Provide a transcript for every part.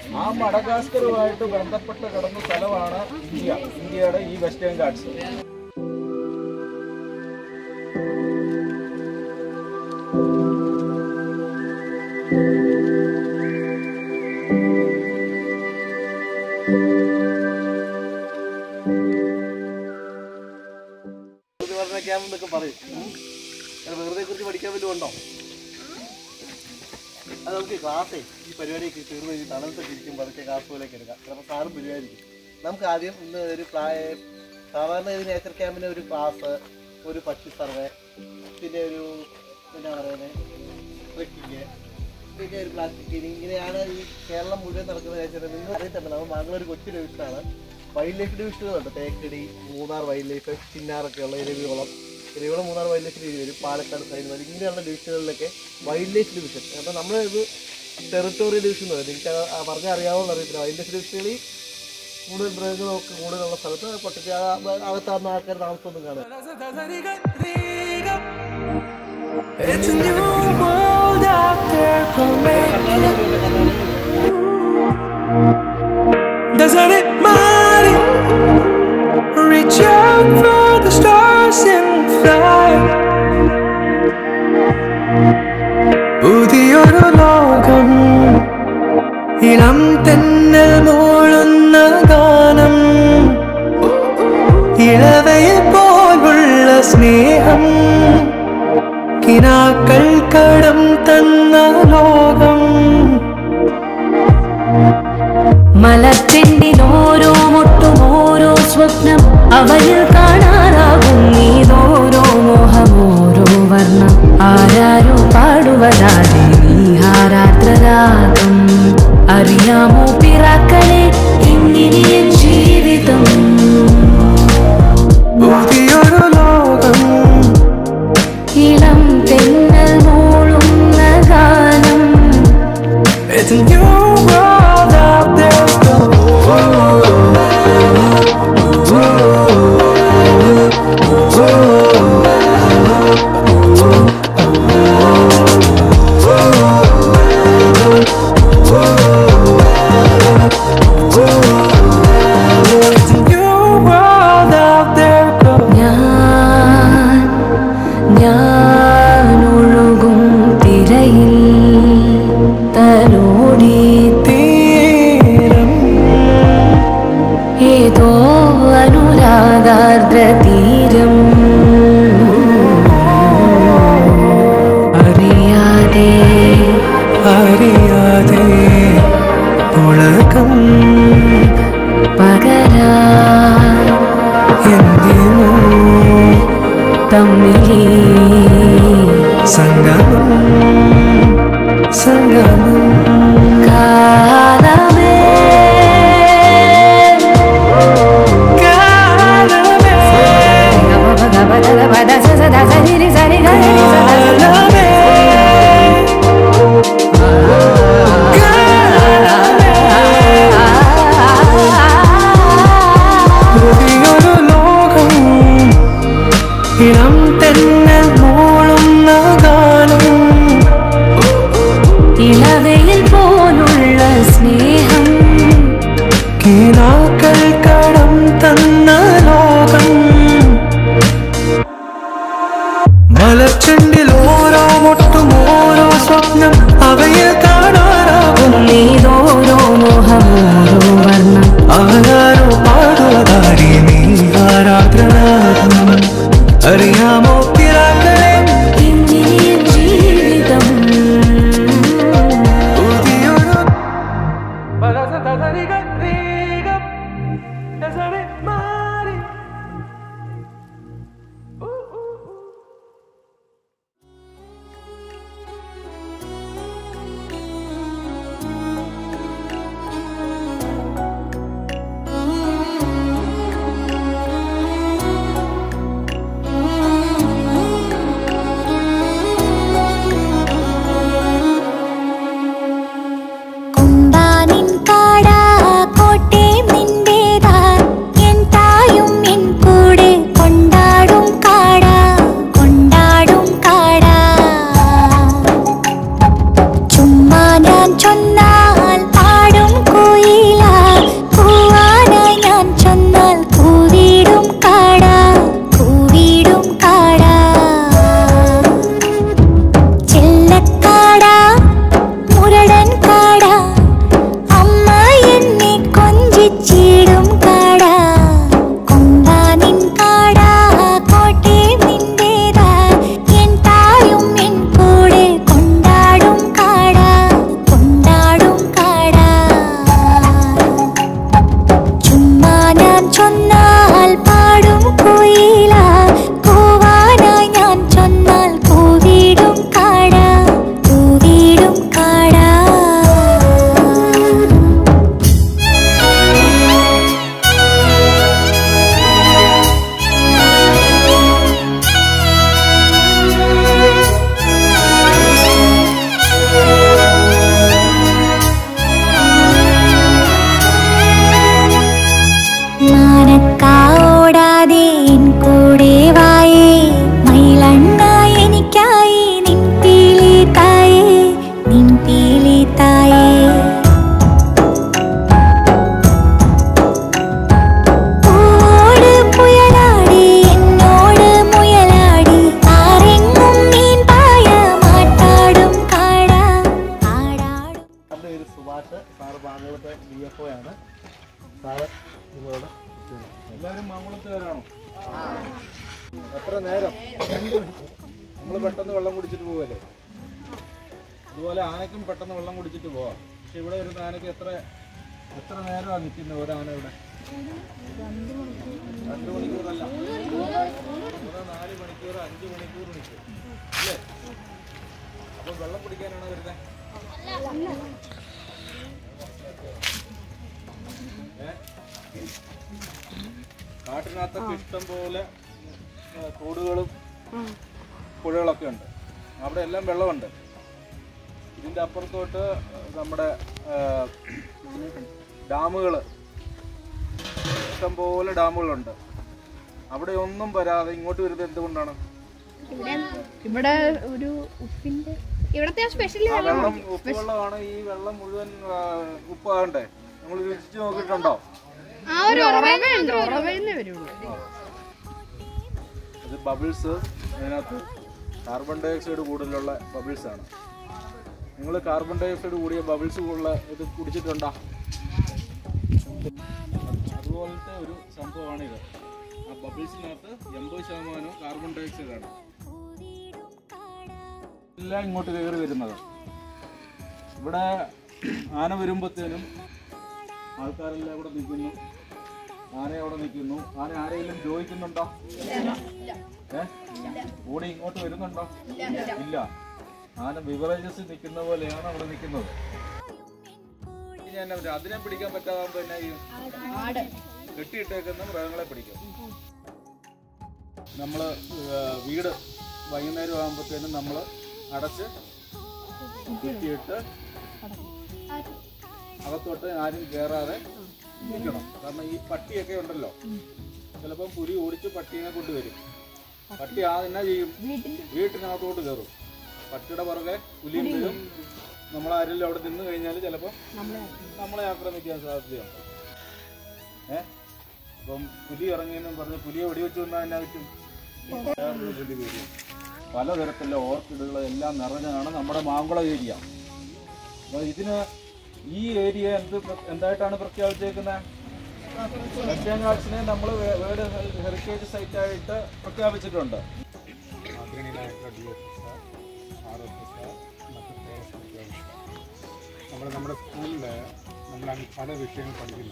ആ മഡഗാസ്കറുമായിട്ട് ബന്ധപ്പെട്ട് കിടന്ന സ്ഥലമാണ് ഇന്ത്യ ഇന്ത്യയുടെ ഈ വെസ്റ്റേൺ ഗാർഡ്സ് ക്യാമ്പെന്നൊക്കെ പറയും ഉം. അങ്ങനെ വെറുതെ കുറിച്ച് പഠിക്കാൻ വല്ലതും ഉണ്ടോ അത് നമുക്ക് ക്ലാസ്സേ ഈ പരിപാടിയൊക്കെ തീർന്നു കഴിഞ്ഞ് തണലത്തൊക്കെ ഇരിക്കുമ്പോൾ അതൊക്കെ ക്ലാസ് പോലെയൊക്കെ എടുക്കാം ചിലപ്പോൾ സാറും പരിപാടിക്കും നമുക്ക് ആദ്യം ഇന്ന് ഒരു പ്ലാ- സാധാരണ ഒരു നേച്ചർ ക്യാമ്പിന് ഒരു ക്ലാസ് ഒരു പക്ഷി സർവേ പിന്നെ ഒരു എന്നാ പറയുന്നത് ട്രെക്കിങ് പിന്നെ ഒരു പ്ലാസ്റ്റിക് ക്ലീനിങ് ഇങ്ങനെയാണ് ഈ കേരളം മുഴുവൻ നടക്കുന്ന നേച്ചർ നിങ്ങൾ അറിയത്തുണ്ട് നമ്മൾ മംഗളൂർ കൊച്ചി ഡിവിഷനാണ് വൈൽഡ് ലൈഫ് ഡിവിഷനുകളുണ്ട് തേക്കടി മൂന്നാർ വൈൽഡ് ലൈഫ് ചിന്നാറൊക്കെ ഉള്ള Eravikulam Eravikulam Munnar wild life division വരും പാലക്കാട് സൈഡ് വരും ഇങ്ങനെയുള്ള ഡിവിഷനുകളിലൊക്കെ വൈൽഡ് ലൈഫ് ഡിവിഷൻ അപ്പോൾ നമ്മൾ ഇത് ടെറിട്ടോറിയൽ ഡിവിഷൻ എന്ന് പറയും നിങ്ങൾക്ക് അത് പറഞ്ഞാൽ അറിയാവുന്ന അറിയത്തില്ല വൈൽഡ് ലൈഫ് ഡിവിഷനുകളിൽ കൂടുതൽ മൃഗങ്ങളൊക്കെ കൂടുതലുള്ള സ്ഥലത്ത് പൊട്ടത്തി അകത്താകുന്ന ആൾക്കാർ താമസമൊന്നും കാണുക It's a new world out there for me. Doesn't it matter? Reach out for the stars and fly. പുതിയൊരു ലോകം ഇളം തെന്നൽ മൂളുന്ന ഗാനം ഇളവയിൽ പോലുള്ള സ്നേഹം കിനാക്കൾ കടം തന്ന ലോകം മലത്തിൻ്റെ ഓരോ മുട്ടും ഓരോ സ്വപ്നം അവയിൽ കാണാറാകും നീതോരോ മോഹം ഓരോ വർണ്ണം ആരാരോ പാടുവതാതെ നീ ആരാത്രരാഗം അറിയാമോ പിറാക്കളെ ഇങ്ങനെ ജീവിതം പുതിയൊരു ലോകം ഇളം തെന്നൽ മൂളുന്ന ഗാനം It's a new world out there It's a new world out there go ഞാൻ ഞാൻ ഒഴുകും തിരയിൽ തലോടി തീരം ഏതോ അനുരാഗാർദ്ര തീരം അറിയാതെ അറിയാതെ പുളകം പകരാ എന്തിനു തമ്മിലേ സംഗമം സംഗമം കാലമേ കാലമേ കാലമേ പുതിയൊരു ലോകം ഇളം തെന്നൽ മൂളുന്ന ഗാനം ഇളവയിൽ പോലുള്ള സ്നേഹം കിനാക്കൾ കടം തന്ന ലോകം മലച്ചെണ്ടിൽ ഓരോ മുട്ടും ഓരോ സ്വപ്നം അവയിൽ കാണാറാകും നീതോരോ മോഹമോരോ വർണ്ണം ആരാരോ പാടുവതാരി നീ ആരാഗ്രനാഥം അറിയാമോ പിറാക്കളെ ഇങ്ങനെ ജീവിതം പുതിയൊരു ആ എത്ര നേരം നമ്മൾ പെട്ടെന്ന് വെള്ളം കുടിച്ചിട്ട് പോവല്ലേ അതുപോലെ ആനയ്ക്കും പെട്ടെന്ന് വെള്ളം കുടിച്ചിട്ട് പോവാം പക്ഷെ ഇവിടെ ഒരു ആനയ്ക്ക് എത്ര എത്ര നേരമാണ് നിൽക്കുന്നത് ഒരു ആന ഇവിടെ രണ്ട് മണിക്കൂറല്ല ഇവിടെ നാല് മണിക്കൂർ അഞ്ച് മണിക്കൂർ നിൽക്കും അല്ലേ അപ്പൊ വെള്ളം കുടിക്കാനാണോ വരുന്നത് ഏ? കാട്ടിനകത്തൊക്കെ ഇഷ്ടം പോലെ ആ, തോടുകളും പുഴകളൊക്കെ ഉണ്ട് അവിടെ എല്ലാം വെള്ളമുണ്ട് ഇതിന്റെ അപ്പുറത്തോട്ട് നമ്മുടെ ഡാമുകൾ ഇഷ്ടംപോലെ ഡാമുകളുണ്ട് അവിടെ ഒന്നും വരാതെ ഇങ്ങോട്ട് വരുന്നത് എന്തുകൊണ്ടാണ് ഇവിടെ ഒരു ഉപ്പിന്റെ ഇവിടത്തെ സ്പെഷ്യൽ ആ വെള്ളം ഉപ്പുവെള്ളമാണ് ഈ വെള്ളം മുഴുവൻ ആ, ഉപ്പാകണ്ടേ നമ്മൾ രുചിച്ച് നോക്കിയിട്ടുണ്ടോ ആ ഒരു ഉറവയുണ്ട് ഉറവയെന്നേ വരുള്ളൂ ഇത് ബബിൾസ് അതിനകത്ത് കാർബൺ ഡൈ ഓക്സൈഡ് കൂടുതലുള്ള ബബിൾസ് ആണ് നിങ്ങൾ കാർബൺ ഡൈ ഓക്സൈഡ് കൂടിയ ബബിൾസ് ഉള്ള ഇത് കുടിച്ചിട്ടുണ്ടോ അതുപോലത്തെ ഒരു സംഭവമാണിത് ആ ബബിൾസിനകത്ത് എൺപത് ശതമാനവും കാർബൺ ഡൈ ഓക്സൈഡ് ആണ് എല്ലാം ഇങ്ങോട്ട് കയറി വരുന്നത് ഇവിടെ ആന വരുമ്പോഴത്തേനും ആൾക്കാരെല്ലാം ഇവിടെ നിൽക്കുന്നു ആന അവിടെ നിൽക്കുന്നു ആന ആരെങ്കിലും ദ്രോഹിക്കുന്നുണ്ടോ ഏ? ഓടി ഇങ്ങോട്ട് വരുന്നുണ്ടോ ഇല്ല ആന ബിവറേജസ് നിൽക്കുന്ന പോലെയാണ് അവിടെ നിൽക്കുന്നത് ഇനി എന്നാ പറ്റുക? അതിനെ പിടിക്കാൻ പറ്റാതാകുമ്പോ എന്നാ ചെയ്യും കെട്ടിയിട്ടേക്കുന്ന മൃഗങ്ങളെ പിടിക്കും നമ്മള് ഏ, വീട് വൈകുന്നേരം ആകുമ്പോഴത്തേനും നമ്മൾ അടച്ച് കെട്ടിയിട്ട് അകത്തോട്ട് ആരും കയറാതെ നിൽക്കണം കാരണം ഈ പട്ടിയൊക്കെ ഉണ്ടല്ലോ ചിലപ്പം പുലി ഓടിച്ച് പട്ടീനെ കൊണ്ടുവരും പട്ടി ആ എന്നാ ചെയ്യും വീട്ടിനകത്തോട്ട് കയറും പട്ടിയുടെ പുറകെ പുലിയും വരും നമ്മളാരെങ്കിലും അവിടെ നിന്ന് കഴിഞ്ഞാൽ ചിലപ്പോൾ നമ്മളെ ആക്രമിക്കാൻ സാധ്യതയുണ്ട് ഏ അപ്പം പുലി ഇറങ്ങിയെന്നും പറഞ്ഞ് പുലിയെ വെടിവെച്ച് വന്നാൽ എന്നാ പറ്റും വേറൊരു പുലി വരും പലതരത്തിലുള്ള ഓർക്കിഡുകൾ എല്ലാം നിറഞ്ഞതാണ് നമ്മുടെ മാങ്കുളം ഏരിയ അപ്പോൾ ഇതിന് ഈ ഏരിയ എന്ത് പ്ര- എന്തായിട്ടാണ് പ്രഖ്യാപിച്ചേക്കുന്നത് വെസ്റ്റേൺ ഗാർഡ്സിനെ നമ്മൾ വേൾഡ് ഹെറിറ്റേജ് സൈറ്റ് ആയിട്ട് പ്രഖ്യാപിച്ചിട്ടുണ്ട് ആദരണീയനായിട്ടുള്ള D F S R F S മറ്റ് ഫോറസ്റ്റ് ഉദ്യോഗസ്ഥർ നമ്മൾ നമ്മുടെ സ്കൂളിൽ നമ്മൾ അങ്ങ് പല വിഷയങ്ങൾ പഠിക്കുന്നു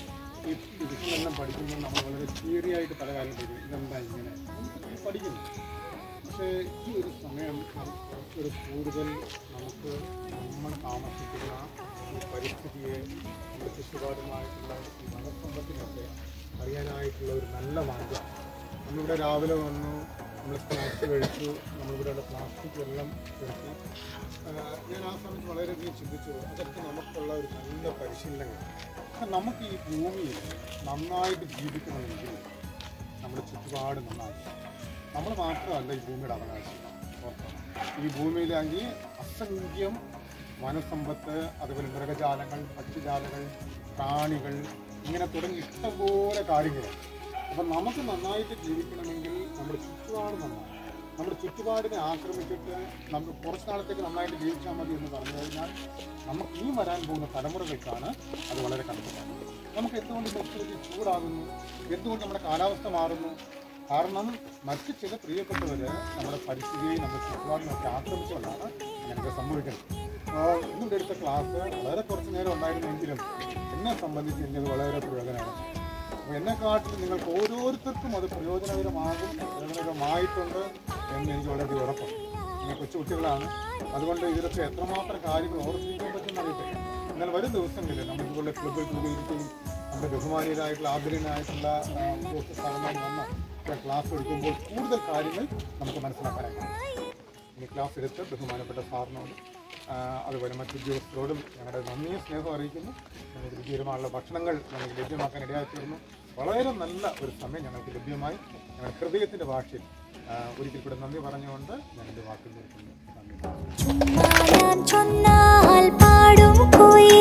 ഈ വിഷയങ്ങളെല്ലാം പഠിക്കുമ്പോൾ നമ്മൾ വളരെ തിയറി ആയിട്ട് പല കാര്യം പഠിക്കും ഇതെന്താ ഇങ്ങനെ എന്ന് പഠിക്കുന്നു പക്ഷേ ഈ ഒരു സമയം നമുക്ക് ഒരു കൂടുതൽ നമുക്ക് നമ്മൾ താമസിക്കുന്ന ഈ പരിസ്ഥിതിയെ നമ്മുടെ ചുറ്റുപാടുമായിട്ടുള്ള ഈ വനസമ്പത്തിനൊക്കെ അറിയാനായിട്ടുള്ള ഒരു നല്ല മാർഗം നമ്മളിവിടെ രാവിലെ വന്നു നമ്മൾ സ്നാക്സ് കഴിച്ചു നമ്മളിവിടെ ഉള്ള പ്ലാസ്റ്റിക് എല്ലാം കഴിച്ചു ആഹ് ഞാൻ ആ സമയത്ത് വളരെയധികം ചിന്തിച്ചു അതൊക്കെ നമുക്കുള്ള ഒരു നല്ല പരിശീലനങ്ങൾ അപ്പം നമുക്ക് ഈ ഭൂമിയിൽ നന്നായിട്ട് ജീവിക്കണമെങ്കിൽ നമ്മുടെ ചുറ്റുപാട് നന്നായി നമ്മൾ മാത്രമല്ല ഈ ഭൂമിയുടെ അവകാശം ഓർക്കണം. ഈ ഭൂമിയിലാണെങ്കിൽ അസംഖ്യം വനസമ്പത്ത് അതുപോലെ മൃഗജാലങ്ങൾ പക്ഷിജാലങ്ങൾ പ്രാണികൾ ഇങ്ങനെ തുടങ്ങി ഇഷ്ടംപോലെ കാര്യങ്ങളുണ്ട് അപ്പം നമുക്ക് നന്നായിട്ട് ജീവിക്കണമെങ്കിൽ നമ്മുടെ ചുറ്റുപാട് നന്നായി നമ്മുടെ ചുറ്റുപാടിനെ ആക്രമിച്ചിട്ട് നമുക്ക് കുറച്ച് നാളത്തേക്ക് നന്നായിട്ട് ജീവിച്ചാൽ മതി എന്ന് പറഞ്ഞു കഴിഞ്ഞാൽ നമുക്ക് ഈ വരാൻ പോകുന്ന തലമുറകൾക്കാണ് അത് വളരെ കണക്കാണ് നമുക്ക് എന്തുകൊണ്ട് പരിസ്ഥിതി ചൂടാകുന്നു എന്തുകൊണ്ട് നമ്മുടെ കാലാവസ്ഥ മാറുന്നു കാരണം മറ്റ് ചില പ്രിയപ്പെട്ടവർ നമ്മുടെ പരിസ്ഥിതിയെ നമ്മുടെ ചുറ്റുപാടിനൊക്കെ ആക്രമിച്ചുകൊണ്ടാണ് അങ്ങനെയൊക്കെ സംഭവിക്കുന്നത് അപ്പോൾ ഇന്നിവിടെ എടുത്ത ക്ലാസ് വളരെ കുറച്ച് നേരം ഉണ്ടായിരുന്നെങ്കിലും എന്നെ സംബന്ധിച്ച് എനിക്കത് വളരെ പ്രയോജനമാണ് അപ്പോൾ എന്നെക്കാട്ടിലും നിങ്ങൾക്ക് ഓരോരുത്തർക്കും അത് പ്രയോജനകരമാകും പ്രയോജനകരമായിട്ടുണ്ട് എന്ന് എനിക്ക് വളരെ ഉറപ്പാണ് നിങ്ങൾ കൊച്ചുകുട്ടികളാണ് അതുകൊണ്ട് ഇതിലൊക്കെ എത്രമാത്രം കാര്യങ്ങൾ ഓർത്തിരിക്കാൻ പറ്റുമെന്ന് അറിയത്തില്ല എന്നാൽ വരും ദിവസങ്ങളിൽ നമ്മൾ ഇതുപോലെ ക്ലബിൽ കൂടിയിരിക്കുകയും നമ്മുടെ ബഹുമാനീയരായിട്ടുള്ള ആദരണീയനായിട്ടുള്ള സ്ഥാനമായി വന്ന ക്ലാസ് എടുക്കുമ്പോൾ കൂടുതൽ കാര്യങ്ങൾ നമുക്ക് മനസ്സിലാക്കാനായി ഇനി ക്ലാസ് എടുത്ത് ബഹുമാനപ്പെട്ട സാറിനോട് ആ, അതുപോലെ മറ്റു ഉദ്യോഗസ്ഥരോടും ഞങ്ങളുടെ നന്ദിയും സ്നേഹവും അറിയിക്കുന്നു ഞങ്ങൾക്ക് രുചികരമായുള്ള ഭക്ഷണങ്ങൾ ഞങ്ങൾക്ക് ലഭ്യമാക്കാൻ ഇടയായി തീർന്നു വളരെ നല്ല ഒരു സമയം ഞങ്ങൾക്ക് ലഭ്യമായി ഞങ്ങളുടെ ഹൃദയത്തിൻ്റെ ഭാഷയിൽ ആ, ഒരിക്കൽ കൂടെ നന്ദി പറഞ്ഞുകൊണ്ട് ഞാൻ എൻ്റെ വാക്കിൽ നിർത്തുന്നു നന്ദി ചുമ്മാ ഞാൻ ചൊന്നാൽ പാടും കുയിൽ